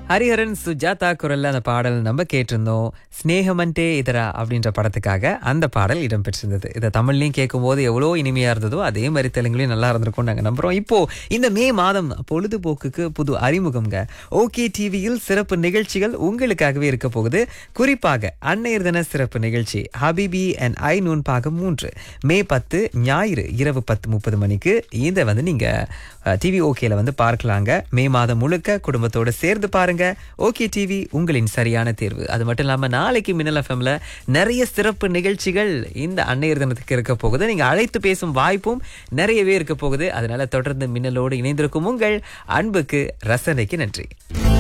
ஹரிஹரன் சுஜாதா குரல்ல அந்த பாடல் நம்ம கேட்டிருந்தோம் ஸ்னேகமன்டே இதரா அப்படின்ற படத்துக்காக அந்த பாடல் இடம்பெற்றிருந்தது இதை தமிழ்லையும் கேட்கும்போது எவ்வளோ இனிமையா இருந்ததோ அதே மாதிரி தெலுங்குலையும் நல்லா இருந்திருக்கும் நாங்கள் நம்புறோம் இப்போ இந்த மே மாதம் பொழுதுபோக்குக்கு புது அறிமுகம்ங்க ஓகே டிவியில் சிறப்பு நிகழ்ச்சிகள் உங்களுக்காகவே இருக்க போகுது குறிப்பாக அன்னையர் தின சிறப்பு நிகழ்ச்சி ஹபிபி அண்ட் ஐ நூன் பாகம் மூன்று மே பத்து ஞாயிறு இரவு பத்து முப்பது மணிக்கு இதை வந்து நீங்க டிவி ஓகேல வந்து பார்க்கலாங்க மே மாதம் முழுக்க குடும்பத்தோட சேர்ந்து பாருங்க ஓகே டிவி உங்களின் சரியான தேர்வு அது மட்டும் இல்லாம நாளைக்கு மின்னல் எஃப்எம்ல நிறைய சிறப்பு நிகழ்ச்சிகள் இந்த அன்னையர் தினத்துக்கு இருக்க போகுது நீங்க அழைத்து பேசும் வாய்ப்பும் நிறையவே இருக்க போகுது அதனால தொடர்ந்து மின்னலோடு இணைந்திருக்கும் உங்கள் அன்புக்கு ரசனைக்கு நன்றி